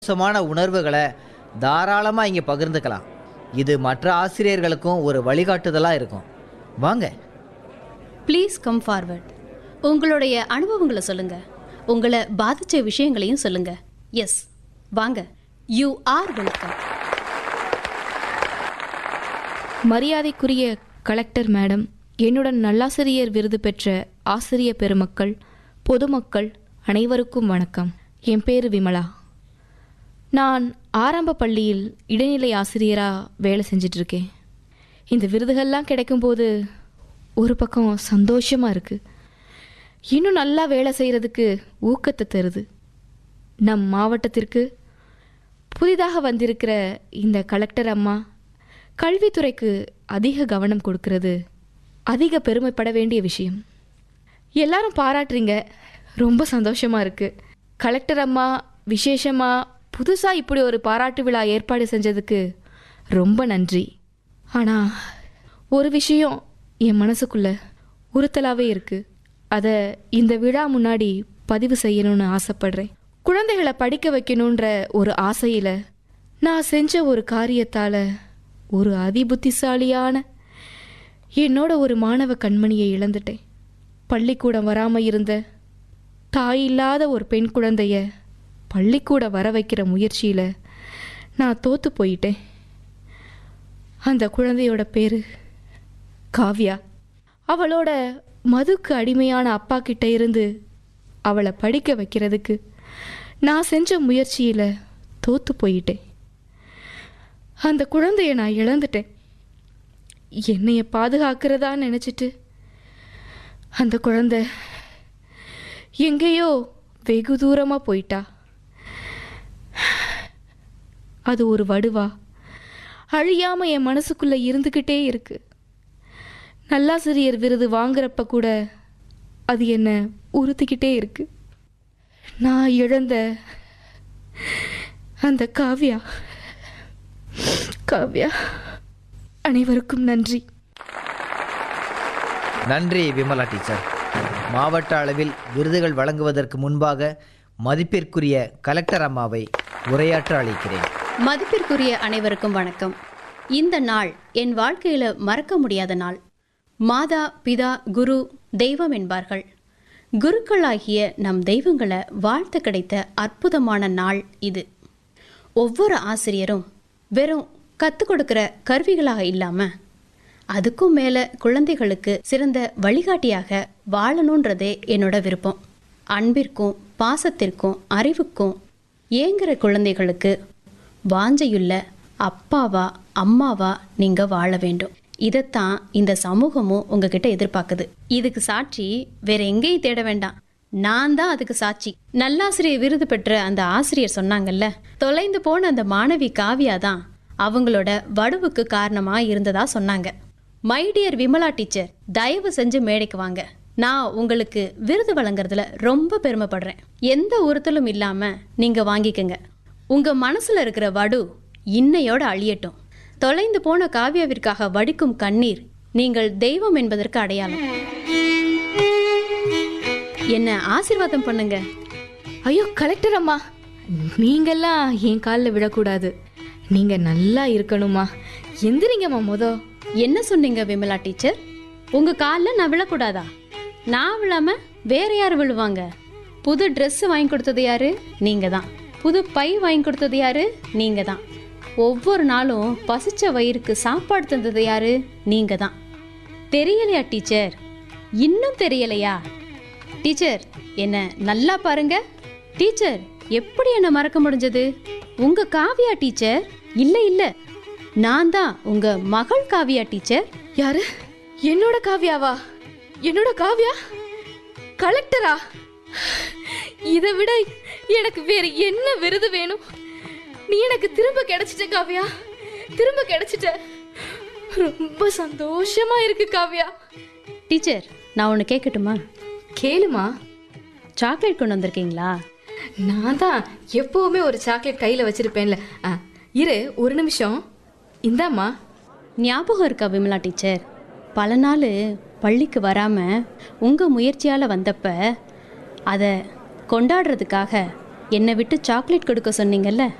மோசமான உணர்வுகளை தாராளமாக இங்கே பகிர்ந்துக்கலாம் இது மற்ற ஆசிரியர்களுக்கும் ஒரு வழிகாட்டுதலாக இருக்கும் வாங்க ப்ளீஸ் கம் ஃபார்வர்ட் உங்களுடைய அனுபவங்களை சொல்லுங்க உங்களை பாதிச்ச விஷயங்களையும் சொல்லுங்க எஸ் வாங்க யூ ஆர் வெல்கம் மரியாதைக்குரிய கலெக்டர் மேடம் என்னுடன் நல்லாசிரியர் விருது பெற்ற ஆசிரிய பெருமக்கள் பொதுமக்கள் அனைவருக்கும் வணக்கம் என் பேர் விமலா நான் ஆரம்ப பள்ளியில் இடைநிலை ஆசிரியராக வேலை செஞ்சிட்ருக்கேன் இந்த விருதுகள்லாம் கிடைக்கும்போது ஒரு பக்கம் சந்தோஷமாக இருக்குது இன்னும் நல்லா வேலை செய்கிறதுக்கு ஊக்கத்தை தருது நம் மாவட்டத்திற்கு புதிதாக வந்திருக்கிற இந்த கலெக்டர் அம்மா கல்வித்துறைக்கு அதிக கவனம் கொடுக்கிறது அதிக பெருமைப்பட வேண்டிய விஷயம் எல்லாரும் பாராட்டுறீங்க ரொம்ப சந்தோஷமாக இருக்குது கலெக்டர் அம்மா விசேஷமாக புதுசாக இப்படி ஒரு பாராட்டு விழா ஏற்பாடு செஞ்சதுக்கு ரொம்ப நன்றி ஆனால் ஒரு விஷயம் என் மனசுக்குள்ள உறுத்தலாகவே இருக்குது அதை இந்த விழா முன்னாடி பதிவு செய்யணும்னு ஆசைப்படுறேன் குழந்தைகளை படிக்க வைக்கணுன்ற ஒரு ஆசையில் நான் செஞ்ச ஒரு காரியத்தால் ஒரு அதிபுத்திசாலியான என்னோட ஒரு மாணவ கண்மணியை இழந்துட்டேன் பள்ளிக்கூடம் வராமல் இருந்த தாய் இல்லாத ஒரு பெண் குழந்தைய பள்ளிக்கூடம் வர வைக்கிற முயற்சியில் நான் தோத்து போயிட்டேன் அந்த குழந்தையோட பேர் காவ்யா அவளோட மதுக்கு அடிமையான அப்பா கிட்ட இருந்து அவளை படிக்க வைக்கிறதுக்கு நான் செஞ்ச முயற்சியில் தோத்து போயிட்டேன் அந்த குழந்தைய நான் இழந்துட்டேன் என்னைய பாதுகாக்கிறதா நினச்சிட்டு அந்த குழந்தை எங்கேயோ வெகு தூரமாக போயிட்டா அது ஒரு வடுவா அழியாம என் மனசுக்குள்ள இருந்துக்கிட்டே இருக்கு நல்லாசிரியர் விருது வாங்குறப்ப கூட அது என்னை உறுத்திக்கிட்டே இருக்கு நான் இழந்த அந்த காவ்யா காவ்யா அனைவருக்கும் நன்றி நன்றி விமலா டீச்சர் மாவட்ட அளவில் விருதுகள் வழங்குவதற்கு முன்பாக மதிப்பிற்குரிய கலெக்டர் அம்மாவை உரையாற்ற அழைக்கிறேன் மதிப்பிற்குரிய அனைவருக்கும் வணக்கம் இந்த நாள் என் வாழ்க்கையில மறக்க முடியாத நாள் மாதா பிதா குரு தெய்வம் என்பார்கள் குருக்களாகிய நம் தெய்வங்களை வாழ்த்து கிடைத்த அற்புதமான நாள் இது ஒவ்வொரு ஆசிரியரும் வெறும் கற்றுக் கொடுக்கிற கருவிகளாக இல்லாமல் அதுக்கும் மேலே குழந்தைகளுக்கு சிறந்த வழிகாட்டியாக வாழணுன்றதே என்னோட விருப்பம் அன்பிற்கும் பாசத்திற்கும் அறிவுக்கும் ஏங்குற குழந்தைகளுக்கு வாஞ்சையுள்ள அப்பாவா அம்மாவா நீங்கள் வாழ வேண்டும் இதைத்தான் இந்த சமூகமும் உங்ககிட்ட எதிர்பார்க்குது இதுக்கு சாட்சி வேற எங்கேயும் தேட வேண்டாம் நான் தான் அதுக்கு சாட்சி நல்லாசிரியர் விருது பெற்ற அந்த ஆசிரியர் சொன்னாங்கல்ல தொலைந்து போன அந்த மாணவி காவியா தான் அவங்களோட வடுவுக்கு காரணமா இருந்ததா சொன்னாங்க மை டியர் விமலா டீச்சர் தயவு செஞ்சு மேடைக்கு வாங்க நான் உங்களுக்கு விருது வழங்குறதுல ரொம்ப பெருமைப்படுறேன் எந்த உறுத்தலும் இல்லாம நீங்க வாங்கிக்கங்க உங்க மனசுல இருக்கிற வடு இன்னையோட அழியட்டும் தொலைந்து போன காவியாவிற்காக வடிக்கும் கண்ணீர் நீங்கள் தெய்வம் என்பதற்கு அடையாளம் என்ன ஆசீர்வாதம் பண்ணுங்க ஐயோ கலெக்டர் அம்மா நீங்கெல்லாம் என் காலில் விழக்கூடாது நீங்கள் நல்லா இருக்கணுமா எந்திரிங்கம்மா மொத என்ன சொன்னீங்க விமலா டீச்சர் உங்க காலில் நான் விழக்கூடாதா நான் விழாம வேற யார் விழுவாங்க புது Dress வாங்கி கொடுத்தது யாரு நீங்க தான் புது பை வாங்கி கொடுத்தது யாரு நீங்க தான் ஒவ்வொரு நாளும் பசிச்ச வயிறுக்கு சாப்பாடு தந்தது யாரு நீங்க தான் தெரியலையா டீச்சர் இன்னும் தெரியலையா டீச்சர் என்ன நல்லா பாருங்க டீச்சர் எப்படி என்ன மறக்க முடிஞ்சது உங்க காவியா டீச்சர் இல்ல இல்ல நான் தான் உங்க மகள் காவியா டீச்சர் யாரு என்னோட காவ்யாவா என்னோட காவ்யா கலெக்டரா இதை விட எனக்கு வேற என்ன விருது வேணும் நீ எனக்கு திரும்ப கிடைச்சிட்ட காவ்யா திரும்ப கிடைச்சிட்ட ரொம்ப சந்தோஷமா இருக்கு காவ்யா டீச்சர் நான் ஒன்று கேட்கட்டுமா கேளுமா சாக்லேட் கொண்டு வந்திருக்கீங்களா நான் தான் எப்பவுமே ஒரு சாக்லேட் கையில் வச்சிருப்பேன்ல ஆ, இரு ஒரு நிமிஷம் இந்தாம்மா ஞாபகம் இருக்கா விமலா டீச்சர் பல நாள் பள்ளிக்கு வராமல் உங்கள் முயற்சியால் வந்தப்ப அதை கொண்டாடுறதுக்காக என்னை விட்டு சாக்லேட் கொடுக்க சொன்னீங்கல்ல